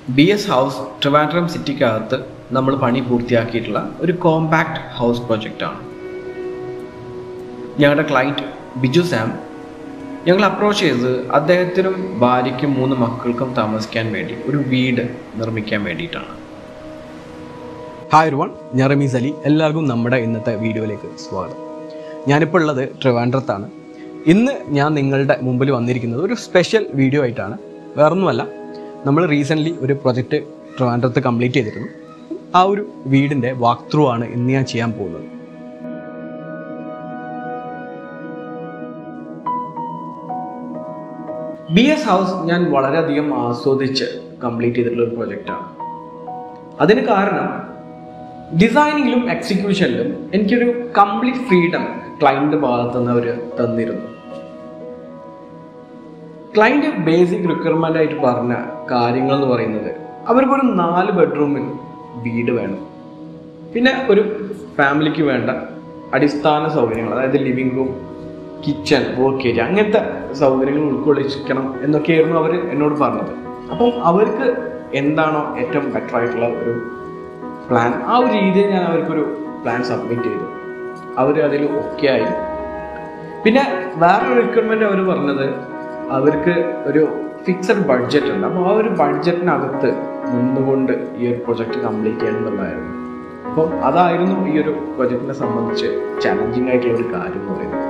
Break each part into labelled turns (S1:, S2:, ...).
S1: B S house Trivandrum സിറ്റിക്കകത്ത് നമ്മൾ പണി പൂർത്തിയാക്കിയിട്ടുള്ള ഒരു കോമ്പാക്ട് ഹൗസ് പ്രൊജക്റ്റാണ് ഞങ്ങളുടെ ക്ലൈൻറ്റ് ബിജു സാം ഞങ്ങൾ അപ്രോച്ച് ചെയ്തത് അദ്ദേഹത്തിനും ഭാര്യയ്ക്കും മൂന്ന് മക്കൾക്കും താമസിക്കാൻ വേണ്ടി ഒരു വീട് നിർമ്മിക്കാൻ വേണ്ടിയിട്ടാണ്
S2: ഹായ് ഒരുവൺ ഞാൻ റമീസ് അലി എല്ലാവർക്കും നമ്മുടെ ഇന്നത്തെ വീഡിയോയിലേക്ക് സ്വാഗതം ഞാനിപ്പോൾ ഉള്ളത് ട്രിവാൻഡ്രത്താണ് ഇന്ന് ഞാൻ നിങ്ങളുടെ മുമ്പിൽ വന്നിരിക്കുന്നത് ഒരു സ്പെഷ്യൽ വീഡിയോ ആയിട്ടാണ് വേറൊന്നുമല്ല നമ്മൾ റീസെൻ്റ്ലി ഒരു പ്രൊജക്റ്റ് ട്രിവാൻഡ്രത്ത് കംപ്ലീറ്റ് ചെയ്തിരുന്നു ആ ഒരു വീടിൻ്റെ വാക്ക് ത്രൂ ആണ് ഇന്ന് ഞാൻ ചെയ്യാൻ പോകുന്നത്
S1: ബി എസ് ഹൗസ് ഞാൻ വളരെയധികം ആസ്വദിച്ച് കംപ്ലീറ്റ് ചെയ്തിട്ടുള്ള ഒരു പ്രൊജക്റ്റാണ് അതിന് കാരണം ഡിസൈനിങ്ങിലും എക്സിക്യൂഷനിലും എനിക്കൊരു കംപ്ലീറ്റ് ഫ്രീഡം ക്ലൈൻറ്റ് ഭാഗത്തു നിന്ന് അവർ തന്നിരുന്നു ക്ലൈൻറ്റ് ബേസിക് റിക്വയർമെൻ്റ് ആയിട്ട് പറഞ്ഞ കാര്യങ്ങൾ എന്ന് പറയുന്നത് അവർക്കൊരു നാല് ബെഡ്റൂമിൽ വീട് വേണം പിന്നെ ഒരു ഫാമിലിക്ക് വേണ്ട അടിസ്ഥാന സൗകര്യങ്ങൾ അതായത് living room kitchen work area അങ്ങനത്തെ സൗകര്യങ്ങൾ ഉൾക്കൊള്ളിക്കണം എന്നൊക്കെയായിരുന്നു അവർ എന്നോട് പറഞ്ഞത് അപ്പം അവർക്ക് എന്താണോ ഏറ്റവും ബെറ്റർ ആയിട്ടുള്ള ഒരു പ്ലാൻ ആ ഒരു രീതിയിൽ ഞാൻ അവർക്കൊരു പ്ലാൻ സബ്മിറ്റ് ചെയ്തു അവർ അതിൽ ഓക്കെ ആയി പിന്നെ വേറൊരു റിക്വയർമെൻ്റ് അവർ പറഞ്ഞത് അവർക്ക് ഒരു ഫിക്സഡ് ബഡ്ജറ്റ് ഉണ്ട് അപ്പോൾ ആ ഒരു ബഡ്ജറ്റിനകത്ത് നിന്നുകൊണ്ട് ഈ ഒരു പ്രൊജക്റ്റ് കംപ്ലീറ്റ് ചെയ്യണമെന്നുള്ളതായിരുന്നു അപ്പം അതായിരുന്നു ഈ ഒരു പ്രൊജക്റ്റിനെ സംബന്ധിച്ച് ചലഞ്ചിങ് ആയിട്ടുള്ള ഒരു കാര്യം എന്ന് പറയുന്നത്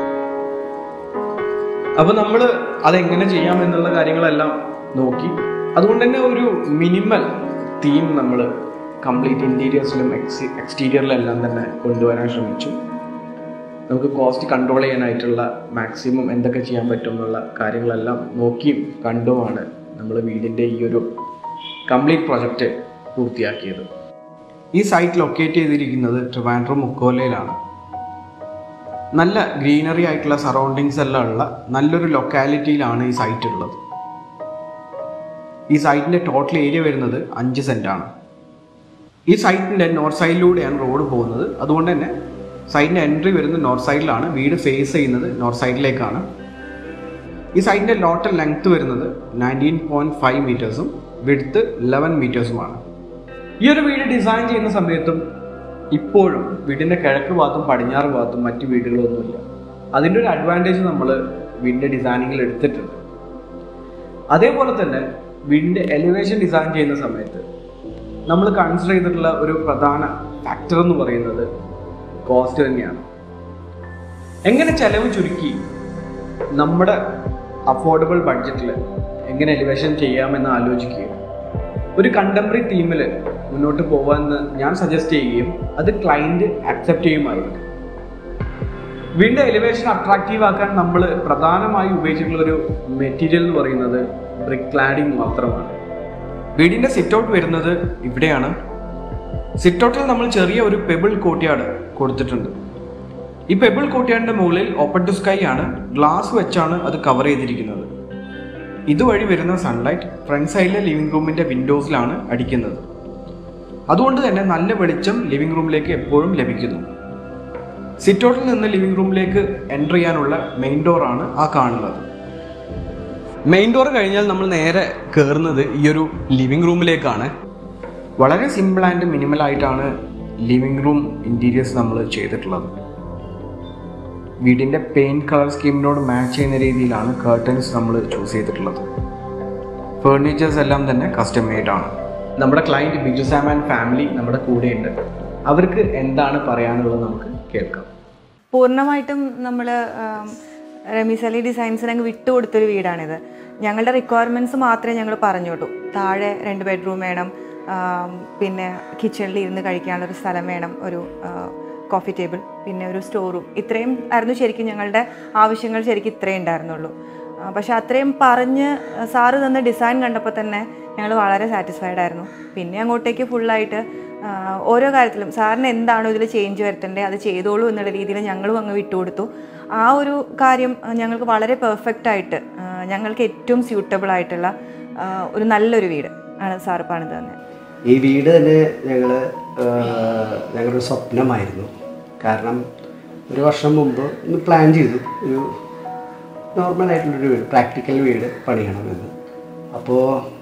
S1: അപ്പോൾ നമ്മൾ അതെങ്ങനെ ചെയ്യാം എന്നുള്ള കാര്യങ്ങളെല്ലാം നോക്കി അതുകൊണ്ട് തന്നെ ഒരു മിനിമൽ തീം നമ്മൾ കംപ്ലീറ്റ് ഇൻറ്റീരിയേഴ്സിലും എക്സ് എക്സ്റ്റീരിയറിലും എല്ലാം തന്നെ കൊണ്ടുവരാൻ ശ്രമിച്ചു നമുക്ക് കോസ്റ്റ് കൺട്രോൾ ചെയ്യാനായിട്ടുള്ള മാക്സിമം എന്തൊക്കെ ചെയ്യാൻ പറ്റും എന്നുള്ള കാര്യങ്ങളെല്ലാം നോക്കിയും കണ്ടുമാണ് നമ്മൾ വീടിൻ്റെ ഈ ഒരു കംപ്ലീറ്റ് പ്രൊജക്റ്റ് പൂർത്തിയാക്കിയത് ഈ സൈറ്റ് ലൊക്കേറ്റ് ചെയ്തിരിക്കുന്നത് ട്രിവാൻഡ്രം മുക്കോലയിലാണ് നല്ല ഗ്രീനറി ആയിട്ടുള്ള സറൗണ്ടിങ്സ് എല്ലാം ഉള്ള നല്ലൊരു ലൊക്കാലിറ്റിയിലാണ് ഈ സൈറ്റ് ഉള്ളത് ഈ സൈറ്റിൻ്റെ ടോട്ടൽ ഏരിയ വരുന്നത് അഞ്ച് സെൻറ്റാണ് ഈ സൈറ്റിൻ്റെ നോർത്ത് സൈഡിലൂടെയാണ് റോഡ് പോകുന്നത് അതുകൊണ്ട് തന്നെ സൈറ്റിൻ്റെ എൻട്രി വരുന്നത് നോർത്ത് സൈഡിലാണ് വീട് ഫേസ് ചെയ്യുന്നത് നോർത്ത് സൈഡിലേക്കാണ് ഈ സൈറ്റിൻ്റെ ടോട്ടൽ ലെങ്ത് വരുന്നത് നയൻറ്റീൻ പോയിൻറ്റ് ഫൈവ് മീറ്റേഴ്സും വിഡ്ത്ത് ലെവൻ മീറ്റേഴ്സുമാണ് ഈ ഒരു വീട് ഡിസൈൻ ചെയ്യുന്ന സമയത്തും ഇപ്പോഴും വീടിൻ്റെ കിഴക്ക് ഭാഗത്തും പടിഞ്ഞാറ് ഭാഗത്തും മറ്റ് വീടുകളൊന്നുമില്ല അതിൻ്റെ ഒരു അഡ്വാൻറ്റേജ് നമ്മൾ വീടിൻ്റെ ഡിസൈനിങ്ങിൽ എടുത്തിട്ടുണ്ട് അതേപോലെ തന്നെ വീടിൻ്റെ എലിവേഷൻ ഡിസൈൻ ചെയ്യുന്ന സമയത്ത് നമ്മൾ കൺസിഡർ ചെയ്തിട്ടുള്ള ഒരു പ്രധാന ഫാക്ടർ എന്ന് പറയുന്നത് കോസ്റ്റ് തന്നെയാണ് എങ്ങനെ ചെലവ് ചുരുക്കി നമ്മുടെ അഫോർഡബിൾ ബഡ്ജറ്റിൽ എങ്ങനെ എലിവേഷൻ ചെയ്യാമെന്ന് ആലോചിക്കുകയും ഒരു കണ്ടംപററി തീമിൽ മുന്നോട്ട് പോകാമെന്ന് ഞാൻ സജസ്റ്റ് ചെയ്യുകയും അത് ക്ലൈൻറ്റ് അക്സെപ്റ്റ് ചെയ്യുമായിരുന്നു വീണ്ടും എലിവേഷൻ അട്രാക്റ്റീവ് ആക്കാൻ നമ്മൾ പ്രധാനമായി ഉപയോഗിച്ചിട്ടുള്ള ഒരു മെറ്റീരിയൽ എന്ന് പറയുന്നത് ബ്രിക്ക് ക്ലാഡിംഗ് മാത്രമാണ് വീടിൻ്റെ സിറ്റ് ഔട്ട് വരുന്നത് ഇവിടെയാണ് സിറ്റ് ഔട്ടിൽ നമ്മൾ ചെറിയ ഒരു പെബിൾ കോട്ടിയാട് കൊടുത്തിട്ടുണ്ട് ഈ പെബിൾ കോട്ടിയാടിൻ്റെ മുകളിൽ ഓപ്പൺ ടു സ്കൈ ആണ് ഗ്ലാസ് വെച്ചാണ് അത് കവർ ചെയ്തിരിക്കുന്നത് ഇതുവഴി വരുന്ന സൺലൈറ്റ് ഫ്രണ്ട് സൈഡിലെ ലിവിംഗ് റൂമിൻ്റെ വിൻഡോസിലാണ് അടിക്കുന്നത് അതുകൊണ്ട് തന്നെ നല്ല വെളിച്ചം ലിവിംഗ് റൂമിലേക്ക് എപ്പോഴും ലഭിക്കുന്നു സിറ്റ് ഔട്ടിൽ നിന്ന് ലിവിംഗ് റൂമിലേക്ക് എൻ്റർ ചെയ്യാനുള്ള മെയിൻ ഡോറാണ് ആ കാണുന്നത്
S2: മെയിൻ ഡോർ കഴിഞ്ഞാൽ നമ്മൾ നേരെ കയറുന്നത് ഈ ഒരു ലിവിംഗ് റൂമിലേക്കാണ്
S1: വളരെ സിമ്പിൾ ആൻഡ് മിനിമൽ ആയിട്ടാണ് ലിവിംഗ് റൂം ഇൻറ്റീരിയേഴ്സ് നമ്മൾ ചെയ്തിട്ടുള്ളത് വീടിൻ്റെ പെയിൻറ് കളർ സ്കീമിനോട് മാച്ച് ചെയ്യുന്ന രീതിയിലാണ് കേർട്ടൻസ് നമ്മൾ ചൂസ് ചെയ്തിട്ടുള്ളത് ഫേർണിച്ചേഴ്സ് എല്ലാം തന്നെ കസ്റ്റം മെയ്ഡ് ആണ് നമ്മുടെ client Biju Sam and family നമ്മുടെ കൂടെയുണ്ട് അവർക്ക് എന്താണ് പറയാനുള്ളത് നമുക്ക് കേൾക്കാം
S3: പൂർണ്ണമായിട്ടും നമ്മൾ റമീസ് അലി ഡിസൈൻസിന് അങ്ങ് വിട്ടുകൊടുത്തൊരു വീടാണിത് ഞങ്ങളുടെ റിക്വയർമെൻറ്റ്സ് മാത്രമേ ഞങ്ങൾ പറഞ്ഞോട്ടു താഴെ രണ്ട് ബെഡ്റൂം വേണം ആം, പിന്നെ കിച്ചണിൽ ഇരുന്ന് കഴിക്കാനുള്ള ഒരു സ്ഥലം വേണം ഒരു കോഫി ടേബിൾ പിന്നെ ഒരു സ്റ്റോർ റൂം ഇത്രയും ആയിരുന്നു ശരിക്കും ഞങ്ങളുടെ ആവശ്യങ്ങൾ ശരിക്കും ഇത്രയും ഉണ്ടായിരുന്നുള്ളൂ ആ, പക്ഷെ അത്രയും പറഞ്ഞ് സാറ് തന്ന ഡിസൈൻ കണ്ടപ്പോൾ തന്നെ ഞങ്ങൾ വളരെ സാറ്റിസ്ഫൈഡ് ആയിരുന്നു പിന്നെ അങ്ങോട്ടേക്ക് ഫുള്ളായിട്ട് ഓരോ കാര്യത്തിലും സാറിന് എന്താണോ ഇതിൽ ചേഞ്ച് വരുത്തേണ്ടത് അത് ചെയ്തോളൂ എന്നുള്ള രീതിയിൽ ഞങ്ങളും അങ്ങ് വിട്ടുകൊടുത്തു ആ ഒരു കാര്യം ആ, ഞങ്ങൾക്ക് വളരെ പെർഫെക്റ്റ് ആയിട്ട് ആ, ഞങ്ങൾക്ക് ഏറ്റവും സ്യൂട്ടബിൾ ആയിട്ടുള്ള ആ, ഒരു നല്ലൊരു വീട് ആണ് സാറ് പണിത് തന്നെ
S4: ഈ വീട് തന്നെ ഞങ്ങൾ ഞങ്ങളുടെ സ്വപ്നമായിരുന്നു കാരണം ഒരു വർഷം മുമ്പ് ഒന്ന് പ്ലാൻ ചെയ്തു ഒരു നോർമൽ ആയിട്ടുള്ളൊരു വീട് പ്രാക്ടിക്കൽ വീട് പണിയണമെന്ന് അപ്പോൾ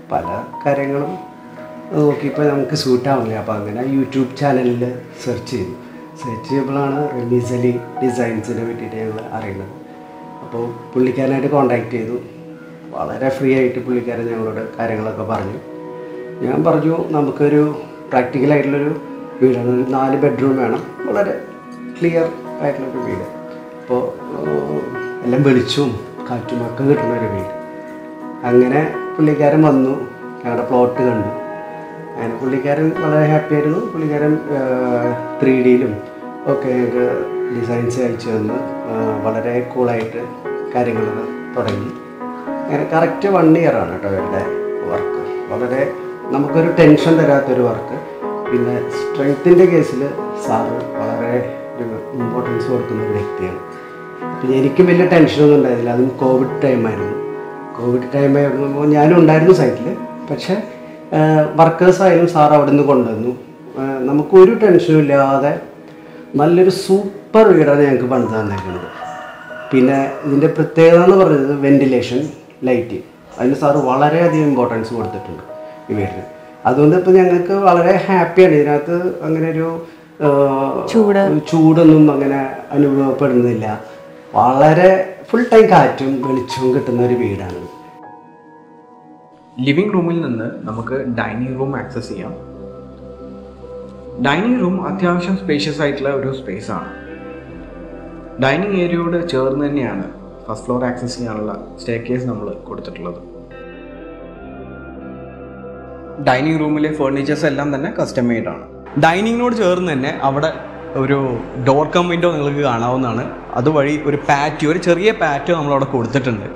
S4: പല കാര്യങ്ങളും നോക്കിയപ്പോൾ നമുക്ക് സൂട്ടാവില്ല അപ്പോൾ അങ്ങനെ യൂട്യൂബ് ചാനലിൽ സെർച്ച് ചെയ്തു സെർച്ച് ചെയ്തപ്പോഴാണ് റമീസലി ഡിസൈൻസിനെ പറ്റിയിട്ട് ഞങ്ങൾ അറിയുന്നത് അപ്പോൾ പുള്ളിക്കാരനായിട്ട് കോണ്ടാക്ട് ചെയ്തു വളരെ ഫ്രീ ആയിട്ട് പുള്ളിക്കാരൻ ഞങ്ങളോട് കാര്യങ്ങളൊക്കെ പറഞ്ഞു ഞാൻ പറഞ്ഞു നമുക്കൊരു പ്രാക്ടിക്കലായിട്ടുള്ളൊരു വീടാണ് ഒരു നാല് ബെഡ്റൂം വേണം വളരെ ക്ലിയർ ആയിട്ടുള്ളൊരു വീട് അപ്പോൾ എല്ലാം വെളിച്ചവും കാറ്റും ഒക്കെ കിട്ടുന്ന ഒരു വീട് അങ്ങനെ പുള്ളിക്കാരൻ വന്നു ഞങ്ങളുടെ പ്ലോട്ട് കണ്ടു അങ്ങനെ പുള്ളിക്കാരൻ വളരെ ഹാപ്പി ആയിരുന്നു പുള്ളിക്കാരൻ ത്രീ ഡിയിലും ഒക്കെ ഞങ്ങൾക്ക് ഡിസൈൻസ് അയച്ചു തന്ന് ആ, വളരെ കൂളായിട്ട് കാര്യങ്ങളൊക്കെ തുടങ്ങി അങ്ങനെ കറക്റ്റ് വൺ ഇയർ ആണ് കേട്ടോ ഇവരുടെ വർക്ക് വളരെ നമുക്കൊരു ടെൻഷൻ തരാത്തൊരു വർക്ക് പിന്നെ സ്ട്രെങ്ത്തിൻ്റെ കേസിൽ സാറ് വളരെ ഒരു ഇമ്പോർട്ടൻസ് കൊടുക്കുന്ന ഒരു വ്യക്തിയാണ് പിന്നെ എനിക്കും വലിയ ടെൻഷനൊന്നും ഉണ്ടായിരുന്നില്ല അതും കോവിഡ് ടൈമായിരുന്നു കോവിഡ് ടൈമായിരുന്നപ്പോൾ ഞാനും ഉണ്ടായിരുന്നു സൈറ്റിൽ പക്ഷേ വർക്കേഴ്സ് ആയാലും സാർ അവിടെ നിന്ന് കൊണ്ടുവന്നു ആ, നമുക്കൊരു ടെൻഷനും ഇല്ലാതെ നല്ലൊരു സൂപ്പർ വീടാണ് ഞങ്ങൾക്ക് പണിത് തന്നേക്കുന്നത് പിന്നെ ഇതിൻ്റെ പ്രത്യേകത എന്ന് പറയുന്നത് വെന്റിലേഷൻ ലൈറ്റ് അതിന് സാറ് വളരെയധികം ഇമ്പോർട്ടൻസ് കൊടുത്തിട്ടുണ്ട് ഈ വീടിന് അതുകൊണ്ട് ഇപ്പോൾ ഞങ്ങൾക്ക് വളരെ ഹാപ്പിയാണ് ഇതിനകത്ത് അങ്ങനെ ഒരു ആ, ചൂടൊന്നും അങ്ങനെ അനുഭവപ്പെടുന്നില്ല വളരെ ഫുൾ ടൈം കാറ്റും വെളിച്ചവും കിട്ടുന്ന ഒരു വീടാണ്
S1: ലിവിംഗ് റൂമിൽ നിന്ന് നമുക്ക് ഡൈനിങ് റൂം ആക്സസ് ചെയ്യാം ഡൈനിങ് റൂം അത്യാവശ്യം സ്പേഷ്യസ് ആയിട്ടുള്ള ഒരു സ്പേസ് ആണ് ഡൈനിങ് ഏരിയയോട് ചേർന്ന് തന്നെയാണ് ഫസ്റ്റ് ഫ്ലോർ ആക്സസ് ചെയ്യാനുള്ള സ്റ്റേ കേസ് നമ്മൾ കൊടുത്തിട്ടുള്ളത് ഡൈനിങ് റൂമിലെ ഫേർണിച്ചേഴ്സ് എല്ലാം തന്നെ കസ്റ്റം മെയ്ഡ് ആണ്
S2: ഡൈനിങ്ങിനോട് ചേർന്ന് തന്നെ അവിടെ ഒരു ഡോർ കം വിൻഡോ നിങ്ങൾക്ക് കാണാവുന്നതാണ് അതുവഴി ഒരു പാറ്റോ ഒരു ചെറിയ പാറ്റോ നമ്മളവിടെ കൊടുത്തിട്ടുണ്ട്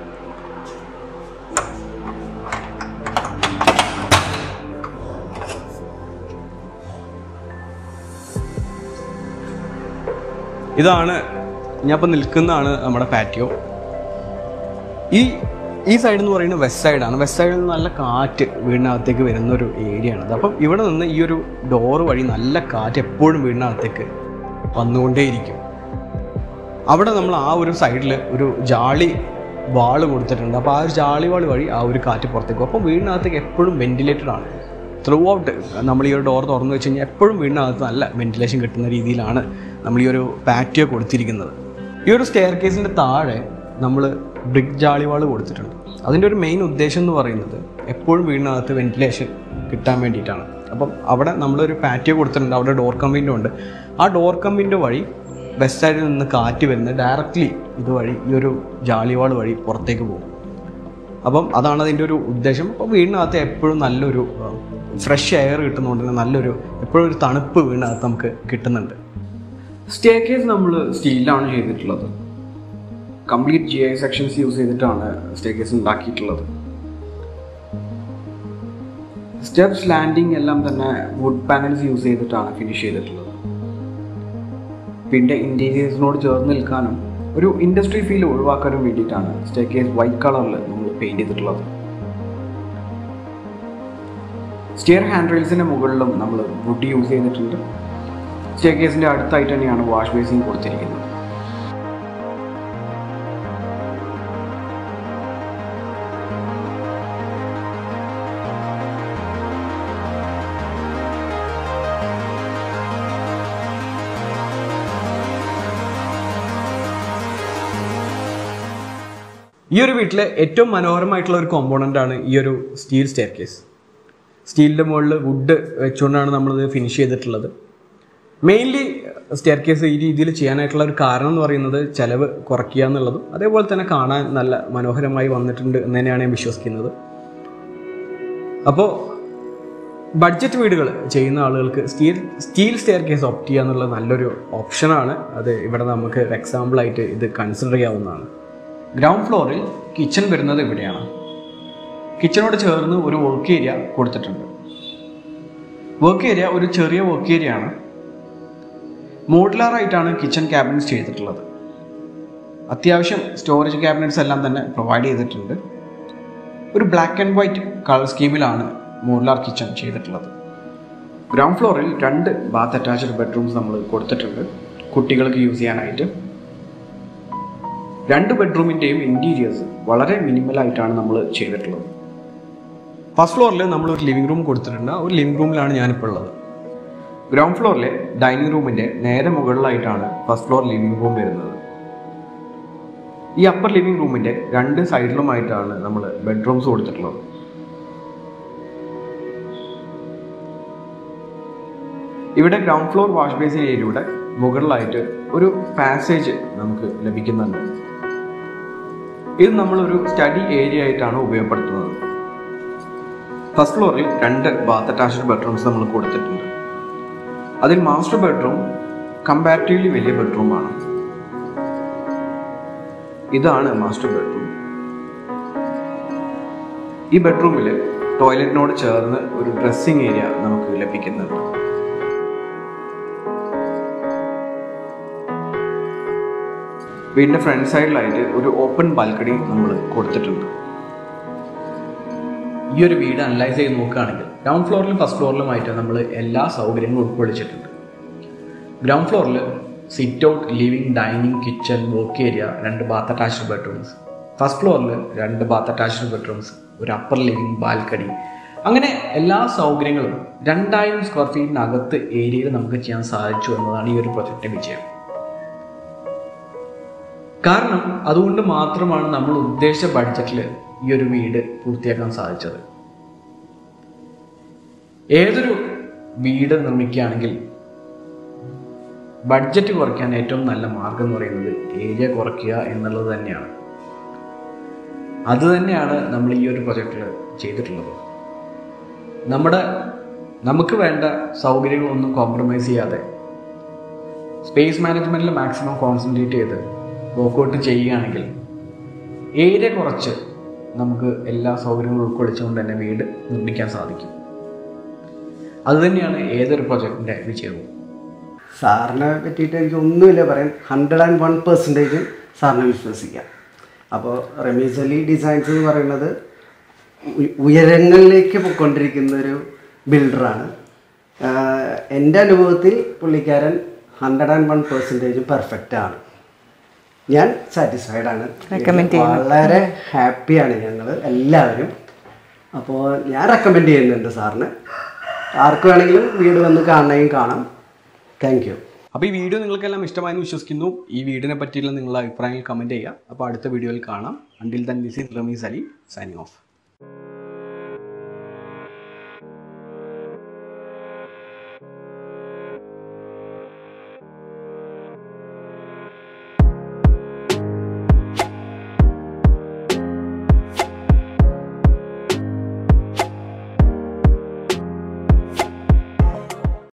S2: ഇതാണ് ഞാൻ ഇപ്പം നിൽക്കുന്നതാണ് നമ്മുടെ പാറ്റിയോ ഈ ഈ സൈഡ് എന്ന് പറയുന്നത് വെസ്റ്റ് സൈഡാണ് വെസ്റ്റ് സൈഡിൽ നിന്ന് നല്ല കാറ്റ് വീടിനകത്തേക്ക് വരുന്ന ഒരു ഏരിയ ആണ് അപ്പം ഇവിടെ നിന്ന് ഈ ഒരു ഡോറ് വഴി നല്ല കാറ്റ് എപ്പോഴും വീടിനകത്തേക്ക് വന്നുകൊണ്ടേയിരിക്കും അവിടെ നമ്മൾ ആ ഒരു സൈഡിൽ ഒരു ജാളി വാള് കൊടുത്തിട്ടുണ്ട് അപ്പോൾ ആ ഒരു ജാളി വാള് വഴി ആ ഒരു കാറ്റ് പുറത്തേക്ക് പോകും അപ്പോൾ വീടിനകത്തേക്ക് എപ്പോഴും വെന്റിലേറ്റഡ് ആണ് ത്രൂ ഔട്ട് നമ്മൾ ഈ ഒരു ഡോർ തുറന്നു വെച്ച് കഴിഞ്ഞാൽ എപ്പോഴും വീടിനകത്ത് നല്ല വെന്റിലേഷൻ കിട്ടുന്ന രീതിയിലാണ് നമ്മൾ ഈ ഒരു പാറ്റിയോ കൊടുത്തിരിക്കുന്നത് ഈ ഒരു സ്റ്റെയർ കേസിൻ്റെ താഴെ നമ്മൾ ബ്രിക്ക് ജാളിവാൾ കൊടുത്തിട്ടുണ്ട് അതിൻ്റെ ഒരു മെയിൻ ഉദ്ദേശം എന്ന് പറയുന്നത് എപ്പോഴും വീടിനകത്ത് വെന്റിലേഷൻ കിട്ടാൻ വേണ്ടിയിട്ടാണ് അപ്പം അവിടെ നമ്മളൊരു പാറ്റിയോ കൊടുത്തിട്ടുണ്ട് അവിടെ ഡോർ കം വിൻഡോ ഉണ്ട് ആ ഡോർ കം വിൻഡോ വഴി വെസ്റ്റ് സൈഡിൽ നിന്ന് കാറ്റ് വരുന്നത് ഡയറക്റ്റ്ലി ഇതുവഴി ഈ ഒരു ജാളിവാൾ വഴി പുറത്തേക്ക് പോകും അപ്പം അതാണ് അതിൻ്റെ ഒരു ഉദ്ദേശം അപ്പോൾ വീടിനകത്ത് എപ്പോഴും നല്ലൊരു ഫ്രഷ് എയർ കിട്ടുന്നതുകൊണ്ട് തന്നെ നല്ലൊരു എപ്പോഴും ഒരു തണുപ്പ് വീടിനകത്ത് നമുക്ക് കിട്ടുന്നുണ്ട്
S1: സ്റ്റേ കേസ് നമ്മൾ സ്റ്റീലിലാണ് ചെയ്തിട്ടുള്ളത് complete G I sections use ചെയ്തിട്ടാണ് സ്റ്റേ കേസ് ഉണ്ടാക്കിയിട്ടുള്ളത് സ്റ്റെപ്സ് ലാൻഡിങ് എല്ലാം തന്നെ വുഡ് പാനൽസ് യൂസ് ചെയ്തിട്ടാണ് ഫിനിഷ് ചെയ്തിട്ടുള്ളത് പിന്നെ ഇൻറ്റീരിയേഴ്സിനോട് ചേർന്ന് നിൽക്കാനും ഒരു ഇൻഡസ്ട്രി ഫീൽ ഒഴിവാക്കാനും വേണ്ടിയിട്ടാണ് സ്റ്റേ കേസ് വൈറ്റ് കളറിൽ നമ്മൾ പെയിൻറ് ചെയ്തിട്ടുള്ളത് സ്റ്റെയർ ഹാൻഡ് റെയിൽസിൻ്റെ മുകളിലും നമ്മൾ വുഡ് യൂസ് ചെയ്തിട്ടുണ്ട് സ്റ്റേ കേസിൻ്റെ അടുത്തായിട്ട് തന്നെയാണ് വാഷ് ബേസിൻ കൊടുത്തിരിക്കുന്നത്
S2: ഈ ഒരു വീട്ടിലെ ഏറ്റവും മനോഹരമായിട്ടുള്ള ഒരു കോമ്പോണൻ്റ് ആണ് ഈ ഒരു സ്റ്റീൽ സ്റ്റെയർ കേസ് സ്റ്റീലിൻ്റെ മുകളിൽ വുഡ് വെച്ചുകൊണ്ടാണ് നമ്മളിത് ഫിനിഷ് ചെയ്തിട്ടുള്ളത് മെയിൻലി സ്റ്റെയർ കേസ് ഈ രീതിയിൽ ചെയ്യാനായിട്ടുള്ള ഒരു കാരണം എന്ന് പറയുന്നത് ചിലവ് കുറയ്ക്കുക എന്നുള്ളതും അതേപോലെ തന്നെ കാണാൻ നല്ല മനോഹരമായി വന്നിട്ടുണ്ട് എന്ന് തന്നെയാണ് ഞാൻ വിശ്വസിക്കുന്നത് അപ്പോൾ ബഡ്ജറ്റ് വീടുകൾ ചെയ്യുന്ന ആളുകൾക്ക് steel steel staircase opt ചെയ്യുക എന്നുള്ളത് നല്ലൊരു ഓപ്ഷനാണ് അത് ഇവിടെ നമുക്ക് എക്സാമ്പിളായിട്ട് ഇത് കൺസിഡർ ചെയ്യാവുന്നതാണ്
S1: ഗ്രൗണ്ട് ഫ്ലോറിൽ കിച്ചൺ വരുന്നത് ഇവിടെയാണ് കിച്ചണോട് ചേർന്ന് ഒരു വർക്ക് ഏരിയ കൊടുത്തിട്ടുണ്ട് വർക്ക് ഏരിയ ഒരു ചെറിയ വർക്ക് ഏരിയ ആണ് മോഡുലാർ ആയിട്ടാണ് കിച്ചൺ ക്യാബിനറ്റ്സ് ചെയ്തിട്ടുള്ളത് അത്യാവശ്യം സ്റ്റോറേജ് ക്യാബിനറ്റ്സ് എല്ലാം തന്നെ പ്രൊവൈഡ് ചെയ്തിട്ടുണ്ട് ഒരു ബ്ലാക്ക് ആൻഡ് വൈറ്റ് കളർ സ്കീമിലാണ് മോഡുലാർ കിച്ചൺ ചെയ്തിട്ടുള്ളത് ഗ്രൗണ്ട് ഫ്ലോറിൽ രണ്ട് ബാത്ത് അറ്റാച്ച്ഡ് ബെഡ്റൂംസ് നമ്മൾ കൊടുത്തിട്ടുണ്ട് കുട്ടികൾക്ക് യൂസ് ചെയ്യാനായിട്ട് രണ്ട് ബെഡ്റൂമിൻ്റെയും ഇൻറ്റീരിയേഴ്സ് വളരെ മിനിമലായിട്ടാണ് നമ്മൾ ചെയ്തിട്ടുള്ളത്
S2: ഫസ്റ്റ് ഫ്ലോറിൽ നമ്മൾ ഒരു ലിവിംഗ് റൂം കൊടുത്തിട്ടുണ്ട് ആ ഒരു ലിവിംഗ് റൂമിലാണ് ഞാനിപ്പോൾ ഉള്ളത് ഗ്രൗണ്ട് ഫ്ലോറിലെ ഡൈനിങ് റൂമിൻ്റെ നേരെ മുകളിലായിട്ടാണ് ഫസ്റ്റ് ഫ്ലോർ ലിവിംഗ് റൂം വരുന്നത് ഈ അപ്പർ ലിവിംഗ് റൂമിൻ്റെ രണ്ട് സൈഡിലുമായിട്ടാണ് നമ്മൾ ബെഡ്റൂംസ് കൊടുത്തിട്ടുള്ളത് ഇവിടെ ഗ്രൗണ്ട് ഫ്ലോർ വാഷ് ബേസിൻ ഏരിയയുടെ മുകളിലായിട്ട് ഒരു പാസേജ് നമുക്ക് ലഭിക്കുന്നുണ്ട് ഇത് നമ്മളൊരു സ്റ്റഡി ഏരിയ ആയിട്ടാണ് ഉപയോഗപ്പെടുത്തുന്നത് ഫസ്റ്റ് ഫ്ലോറിൽ രണ്ട് ബാത്ത് അറ്റാച്ച്ഡ് ബെഡ്റൂംസ് നമ്മൾ കൊടുത്തിട്ടുണ്ട് അതിൽ മാസ്റ്റർ ബെഡ്റൂം കമ്പാരിറ്റീവ്ലി വലിയ ബെഡ്റൂമാണ് ഇതാണ് മാസ്റ്റർ ബെഡ്റൂം ഈ ബെഡ്റൂമിൽ ടോയ്ലറ്റിനോട് ചേർന്ന് ഒരു ഡ്രസ്സിംഗ് ഏരിയ നമുക്ക് ലഭിക്കുന്നുണ്ട് വീടിന്റെ ഫ്രണ്ട് സൈഡിലായിട്ട് ഒരു ഓപ്പൺ ബാൽക്കണി നമ്മൾ കൊടുത്തിട്ടുണ്ട് ഈ ഒരു വീട് അനലൈസ് ചെയ്ത് നോക്കുകയാണെങ്കിൽ ഗ്രൗണ്ട് ഫ്ലോറിലും ഫസ്റ്റ് ഫ്ലോറിലുമായിട്ട് നമ്മൾ എല്ലാ സൗകര്യങ്ങളും ഉൾക്കൊള്ളിച്ചിട്ടുണ്ട് ഗ്രൗണ്ട് ഫ്ലോറിൽ sit out living dining kitchen work area രണ്ട് ബാത്ത് അറ്റാച്ച്ഡ് ബെഡ്റൂംസ് ഫസ്റ്റ് ഫ്ലോറിൽ രണ്ട് ബാത്ത് അറ്റാച്ച്ഡ് ബെഡ്റൂംസ് ഒരു അപ്പർ ലിവിംഗ് ബാൽക്കണി അങ്ങനെ എല്ലാ സൗകര്യങ്ങളും രണ്ടായിരം സ്ക്വയർ ഫീറ്റിനകത്ത് ഏരിയയിൽ നമുക്ക് ചെയ്യാൻ സാധിച്ചു എന്നതാണ് ഈ ഒരു പ്രൊജക്റ്റിന്റെ വിജയം കാരണം അതുകൊണ്ട് മാത്രമാണ് നമ്മൾ ഉദ്ദേശിച്ച ബഡ്ജറ്റിൽ ഈ ഒരു വീട് പൂർത്തിയാക്കാൻ സാധിച്ചത് ഏതൊരു വീട് നിർമ്മിക്കുകയാണെങ്കിൽ ബഡ്ജറ്റ് കുറയ്ക്കാൻ ഏറ്റവും നല്ല മാർഗം എന്ന് പറയുന്നത് ഏരിയ കുറയ്ക്കുക എന്നുള്ളത് തന്നെയാണ് അത് തന്നെയാണ് നമ്മൾ ഈ ഒരു പ്രൊജക്റ്റിൽ ചെയ്തിട്ടുള്ളത് നമ്മുടെ നമുക്ക് വേണ്ട സൗകര്യങ്ങളൊന്നും കോംപ്രമൈസ് ചെയ്യാതെ സ്പേസ് മാനേജ്മെൻറ്റിൽ മാക്സിമം കോൺസെൻട്രേറ്റ് ചെയ്ത് വർക്കൗട്ട് ചെയ്യുകയാണെങ്കിൽ ഏരിയ കുറച്ച് നമുക്ക് എല്ലാ സൗകര്യങ്ങളും ഉൾക്കൊള്ളിച്ചുകൊണ്ട് തന്നെ വീട് നിർമ്മിക്കാൻ സാധിക്കും അതുതന്നെയാണ് ഏതൊരു പ്രൊജക്റ്റിൻ്റെ വിജയവും
S4: സാറിനെ പറ്റിയിട്ട് എനിക്ക് ഒന്നുമില്ല പറയാൻ ഹൺഡ്രഡ് ആൻഡ് വൺ പെർസെൻറ്റേജ് സാറിനെ വിശ്വസിക്കാം അപ്പോൾ റമീസ് അലി ഡിസൈൻസ് എന്ന് പറയുന്നത് ഉ- ഉയരങ്ങളിലേക്ക് പോയിക്കൊണ്ടിരിക്കുന്ന ഒരു ബിൽഡറാണ് എൻ്റെ അനുഭവത്തിൽ പുള്ളിക്കാരൻ hundred and one percentage perfect ആണ് ഞാൻ സാറ്റിസ്ഫൈഡ് ആണ്
S3: Recommend ചെയ്യുന്നു.
S4: വളരെ ഹാപ്പിയാണ് ഞങ്ങൾ എല്ലാവരും അപ്പോൾ ഞാൻ റെക്കമെൻഡ് ചെയ്യുന്നുണ്ട് സാറിന് ആർക്ക് വേണമെങ്കിലും വീട് വന്ന് കാണണമെങ്കിൽ കാണാം താങ്ക് യു
S2: അപ്പോൾ ഈ വീഡിയോ നിങ്ങൾക്കെല്ലാം ഇഷ്ടമായെന്ന് വിശ്വസിക്കുന്നു ഈ വീടിനെ പറ്റിയുള്ള നിങ്ങളുടെ അഭിപ്രായങ്ങൾ കമൻറ്റ് ചെയ്യുക അപ്പോൾ അടുത്ത വീഡിയോയിൽ കാണാം until then this is Rameez Ali signing of